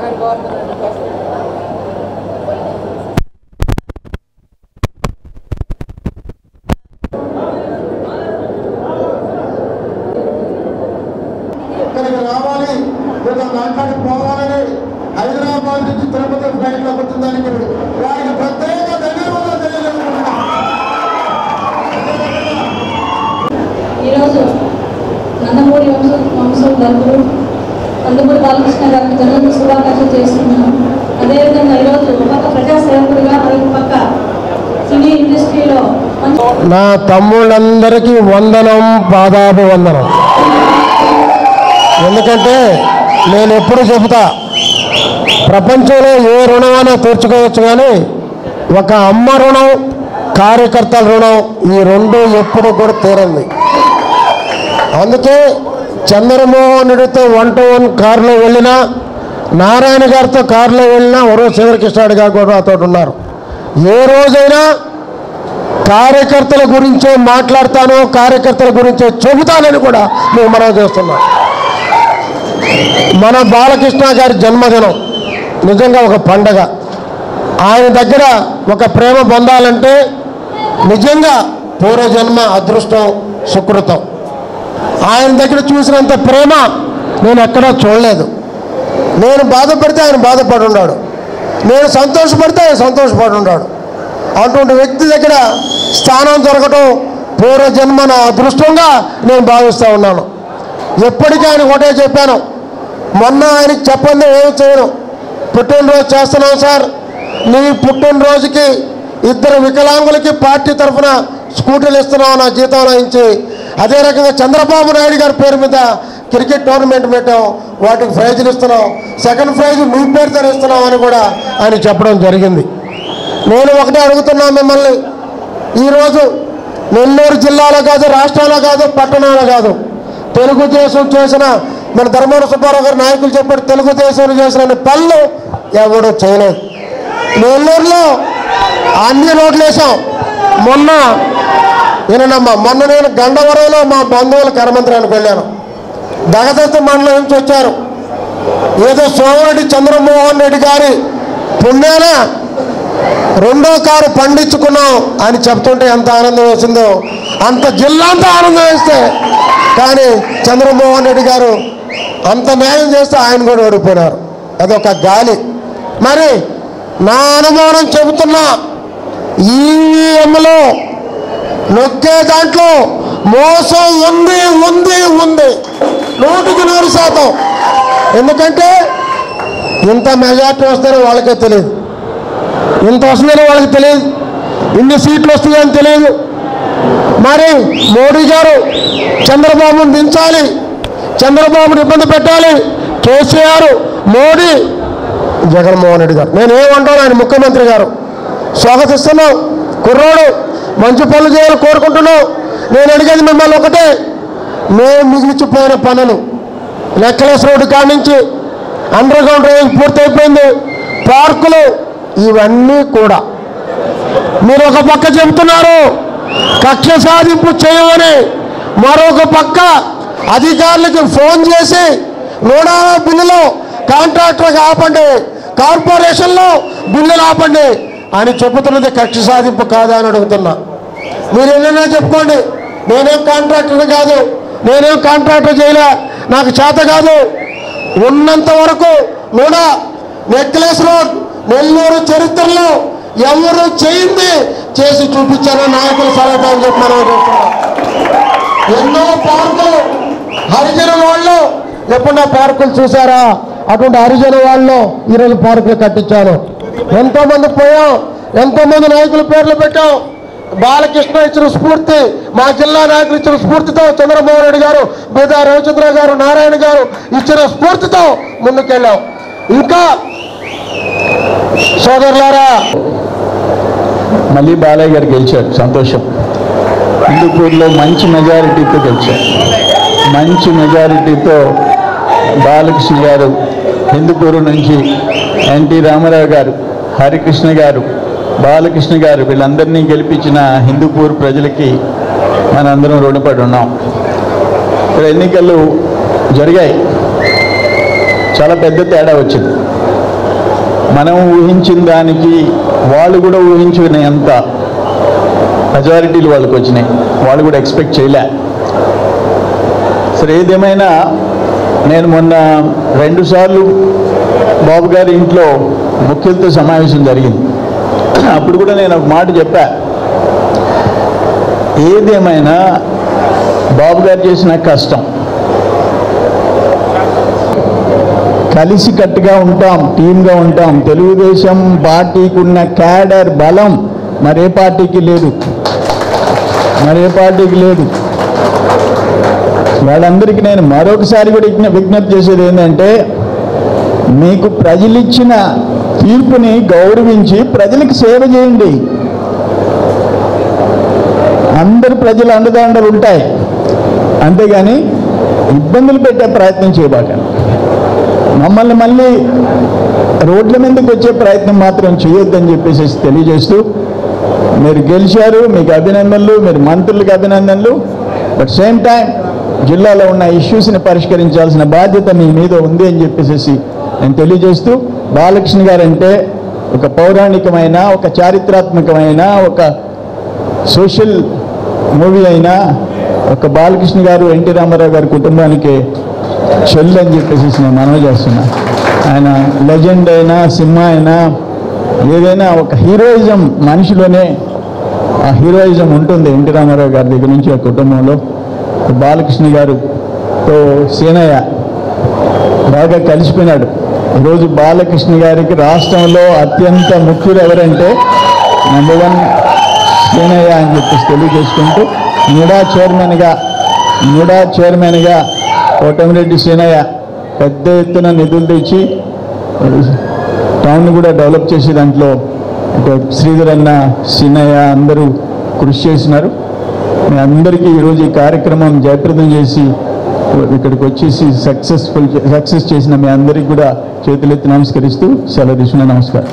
Kagan Govardhan Reddy కోసం ఇక్కడికి రావాలి లేదా మాట్లాడి పోవాలని హైదరాబాద్ నుంచి తిరుపతి ఫ్లైట్ లో వచ్చిందానికి వారికి ప్రత్యేక ధన్యవాదాలు తెలియజేస్తున్నాను ఈరోజు నందమూరి వంశ వంశోద్ధరులు నందమూరి బాలకృష్ణ గారికి జన్మదిన శుభాకాంక్షలు చేస్తున్నాను అదేవిధంగా ఈరోజు ఒక పక్క ప్రజా సేవకుడిగా మరొక పక్క సినీ ఇండస్ట్రీలో మంచి నా తమ్ముళ్ళందరికీ వందనం పాదాభి వందనం ఎందుకంటే నేను ఎప్పుడు చెబుతా ప్రపంచంలో ఏ రుణమైనా తీర్చుకోవచ్చు కానీ ఒక అమ్మ రుణం కార్యకర్తల రుణం ఈ రెండు ఎప్పుడు కూడా తీరంది అందుకే చంద్రమోహన్ రెడ్డితో వన్ టు వన్ కారులో వెళ్ళినా నారాయణ గారితో కారులో వెళ్ళినా ఒరో శివకృష్ణాడు గారు కూడా నాతో ఉన్నారు ఏ రోజైనా కార్యకర్తల గురించే మాట్లాడతాను కార్యకర్తల గురించే చెబుతానని కూడా మేము మనం చేస్తున్నాం మన బాలకృష్ణ గారి జన్మదినం నిజంగా ఒక పండగ ఆయన దగ్గర ఒక ప్రేమ పొందాలంటే నిజంగా పూర్వజన్మ అదృష్టం సుకృతం ఆయన దగ్గర చూసినంత ప్రేమ నేను ఎక్కడా చూడలేదు నేను బాధపడితే ఆయన బాధపడి ఉన్నాడు నేను సంతోషపడితే ఆయన సంతోషపడి ఉన్నాడు అటువంటి వ్యక్తి దగ్గర స్థానం దొరకటం పూర్వజన్మ నా అదృష్టంగా నేను భావిస్తూ ఉన్నాను ఎప్పటికీ ఆయన ఒకటే చెప్పాను మొన్న ఆయనకి చెప్పండి ఏమి చేయను పుట్టినరోజు చేస్తున్నాం సార్ నీ పుట్టినరోజుకి ఇద్దరు వికలాంగులకి పార్టీ తరఫున స్కూటీలు ఇస్తున్నాం నా జీతం రాయించి అదే రకంగా చంద్రబాబు నాయుడు గారి పేరు మీద క్రికెట్ టోర్నమెంట్ పెట్టాం వాటికి ప్రైజులు ఇస్తున్నాం సెకండ్ ప్రైజ్ నీ పేరుతో ఇస్తున్నాం అని కూడా ఆయన చెప్పడం జరిగింది నేను ఒకటే అడుగుతున్నా మిమ్మల్ని ఈరోజు నెల్లూరు జిల్లాలో కాదు రాష్ట్రాల్లో కాదు పట్టణాల్లో కాదు తెలుగుదేశం చేసిన మన ధర్మాన సుబ్బారావు గారు నాయకులు చెప్పారు తెలుగుదేశం చేసిన పనులు ఎవడు చేయలేదు నెల్లూరులో అన్ని రోడ్లు వేసాం మొన్న వినమ్మా మొన్న నేను గండవరంలో మా బంధువుల కరమంత్రానికి వెళ్ళాను దగదత్త మండలం నుంచి వచ్చారు ఏదో సోమరెడ్డి చంద్రమోహన్ రెడ్డి గారి పుణ్యాన రెండో కారు పండించుకున్నాం అని చెప్తుంటే ఎంత ఆనందం వేసిందో అంత జిల్లా అంతా ఆనందం వేస్తే కానీ చంద్రమోహన్ రెడ్డి గారు అంత న్యాయం చేస్తే ఆయన కూడా ఓడిపోయినారు అదొక గాలి మరి నా అనుమానం చెబుతున్నా ఈవీఎంలో నొక్కే దాంట్లో మోసం ఉంది ఉంది ఉంది నూటికి నూరు శాతం ఎందుకంటే ఇంత మెజార్టీ వస్తారో వాళ్ళకే తెలియదు ఇంత వస్తుందని వాళ్ళకి తెలియదు ఇన్ని సీట్లు వస్తాయని తెలియదు మరి మోడీ గారు చంద్రబాబును దించాలి చంద్రబాబుని ఇబ్బంది పెట్టాలి కేసీఆర్ మోడీ జగన్మోహన్ రెడ్డి గారు నేను ఏమంటాను ఆయన ముఖ్యమంత్రి గారు స్వాగతిస్తున్నాం కుర్రోడు మంచి పనులు చేయాలని కోరుకుంటున్నాం నేను అడిగేది మిమ్మల్ని ఒకటే మేము మిగిలిచిపోయిన పనులు నెక్లెస్ రోడ్డు కాడి నుంచి అండర్ గ్రౌండ్ రైల్ పూర్తయిపోయింది పార్కులు ఇవన్నీ కూడా మీరు ఒక పక్క చెబుతున్నారు కక్ష సాధింపు చేయమని మరొక పక్క అధికారులకు ఫోన్ చేసి నూడా బిల్లులో కాంట్రాక్టర్కి ఆపండి కార్పొరేషన్లో బిల్లులు ఆపండి అని చెబుతున్నది కక్ష సాధింపు కాదా అని అడుగుతున్నా మీరు ఏదైనా చెప్పుకోండి నేనేం కాంట్రాక్టర్ కాదు నేనేం కాంట్రాక్టర్ చేయలే నాకు చేత కాదు ఉన్నంత వరకు కూడా నెక్లెస్ రోడ్ నెల్లూరు చరిత్రలో ఎవరు చేయింది చేసి చూపించారో నాయకులు సలహా చెప్పి మనం చెప్తున్నాం ఎన్నో పార్కులు హరిజన వాళ్ళు ఎప్పుడన్నా పార్కులు చూసారా అటువంటి హరిజన వాళ్ళు ఈరోజు పార్కులు కట్టించాను ఎంతో మంది పోయాం ఎంతో మంది నాయకుల పేర్లు పెట్టాం బాలకృష్ణ ఇచ్చిన స్ఫూర్తి మా జిల్లా నాయకులు ఇచ్చిన స్ఫూర్తితో చంద్రబాబు నాయుడు గారు బీదా రవిచంద్ర గారు నారాయణ గారు ఇచ్చిన స్ఫూర్తితో ముందుకెళ్ళాం ఇంకా సోదరులారా మళ్ళీ బాలయ్య గారు గెలిచారు సంతోషం హిందూపూర్లో మంచి మెజారిటీతో గెలిచారు మంచి మెజారిటీతో బాలకృష్ణ గారు హిందూపూర్ నుంచి ఎన్టీ రామారావు గారు హరికృష్ణ గారు బాలకృష్ణ గారు వీళ్ళందరినీ గెలిపించిన హిందూపూర్ ప్రజలకి మనందరం రుణపడి ఉన్నాం ఇక్కడ ఎన్నికలు జరిగాయి చాలా పెద్ద తేడా వచ్చింది మనం ఊహించిన దానికి వాళ్ళు కూడా ఊహించుకునేంత మెజారిటీలు వాళ్ళకి వచ్చినాయి వాళ్ళు కూడా ఎక్స్పెక్ట్ చేయలే సరే ఏదేమైనా నేను మొన్న రెండుసార్లు బాబు గారి ఇంట్లో ముఖ్యులతో సమావేశం జరిగింది అప్పుడు కూడా నేను ఒక మాట చెప్పా ఏదేమైనా బాబు గారు చేసిన కష్టం కలిసి కట్టుగా ఉంటాం టీమ్గా ఉంటాం తెలుగుదేశం పార్టీకి ఉన్న క్యాడర్ బలం మరే పార్టీకి లేదు మరే పార్టీకి లేదు వాళ్ళందరికీ నేను మరొకసారి కూడా విజ్ఞ- విజ్ఞప్తి చేసేది ఏంటంటే మీకు ప్రజలు ఇచ్చిన తీర్పుని గౌరవించి ప్రజలకు సేవ చేయండి అందరు ప్రజల అండదండలు ఉంటాయి అంతేగాని ఇబ్బందులు పెట్టే ప్రయత్నం చేయబాకండి మమ్మల్ని మళ్ళీ రోడ్ల మీదకి వచ్చే ప్రయత్నం మాత్రం చేయొద్దని చెప్పేసి తెలియజేస్తూ మీరు గెలిచారు మీకు అభినందనలు మీరు మంత్రులకు అభినందనలు బట్ సేమ్ టైం జిల్లాలో ఉన్న ఇష్యూస్ని పరిష్కరించాల్సిన బాధ్యత మీ మీద ఉంది అని చెప్పేసి నేను తెలియజేస్తూ బాలకృష్ణ గారు అంటే ఒక పౌరాణికమైన ఒక చారిత్రాత్మకమైన ఒక సోషల్ మూవీ అయినా ఒక బాలకృష్ణ గారు ఎన్టీ రామారావు గారి కుటుంబానికి చెల్లు అని చెప్పేసి నేను మనవి చేస్తున్నా ఆయన లెజెండ్ అయినా సినిమా అయినా ఏదైనా ఒక హీరోయిజం మనిషిలోనే ఆ హీరోయిజం ఉంటుంది ఎన్టీ రామారావు గారి దగ్గర నుంచి ఆ కుటుంబంలో బాలకృష్ణ గారుతో సీనయ్య బాగా కలిసిపోయినాడు ఈరోజు బాలకృష్ణ గారికి రాష్ట్రంలో అత్యంత ముఖ్యులు ఎవరంటే నెంబర్ వన్ సీనయ్య అని చెప్పేసి తెలియజేసుకుంటూ నిడా చైర్మన్గా నిడా చైర్మన్గా కోటమిరెడ్డి సీనయ్య పెద్ద ఎత్తున నిధులు తెచ్చి టౌన్ కూడా డెవలప్ చేసే దాంట్లో ఇటు శ్రీధర్ అన్న సీనయ్య అందరూ కృషి చేసినారు మీ అందరికీ ఈరోజు ఈ కార్యక్రమం జయప్రదం చేసి ఇక్కడికి వచ్చేసి సక్సెస్ఫుల్ సక్సెస్ చేసిన మీ అందరికీ కూడా చేతులెత్తి నమస్కరిస్తూ సెలవు తీసుకున్న నమస్కారం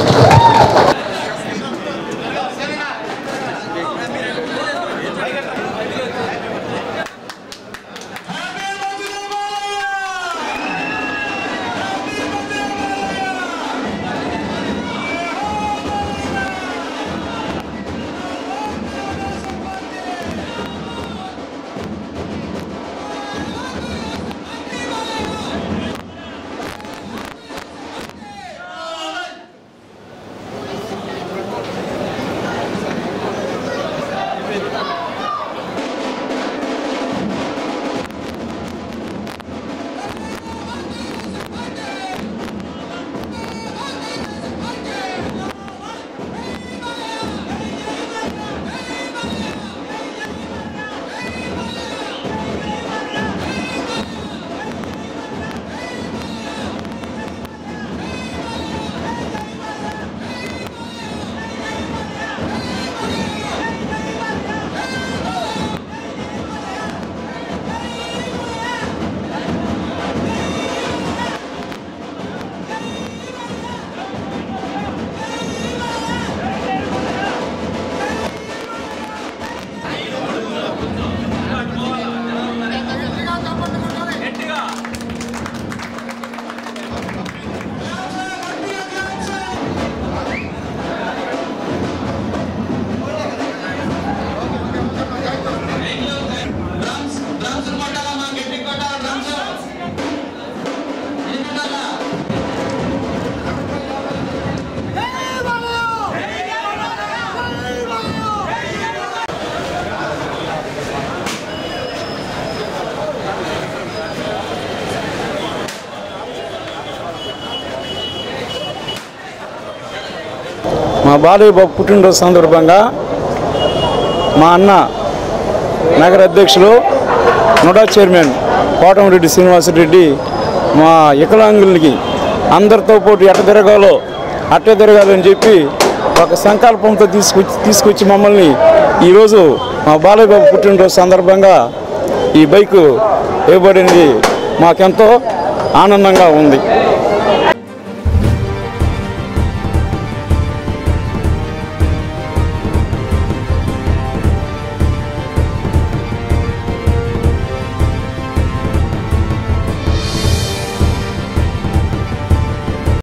మా బాలయ్య బాబు పుట్టినరోజు సందర్భంగా మా అన్న నగర అధ్యక్షులు నుడా చైర్మన్ కోటమిరెడ్డి శ్రీనివాసరెడ్డి మా వికలాంగులకి అందరితో పాటు ఎట్ట తిరగాలో అట్ట తిరగాలని చెప్పి ఒక సంకల్పంతో తీసుకొచ్చి తీసుకొచ్చి మమ్మల్ని ఈరోజు మా బాలయ్య బాబు పుట్టినరోజు సందర్భంగా ఈ బైకు వేయబడింది మాకెంతో ఆనందంగా ఉంది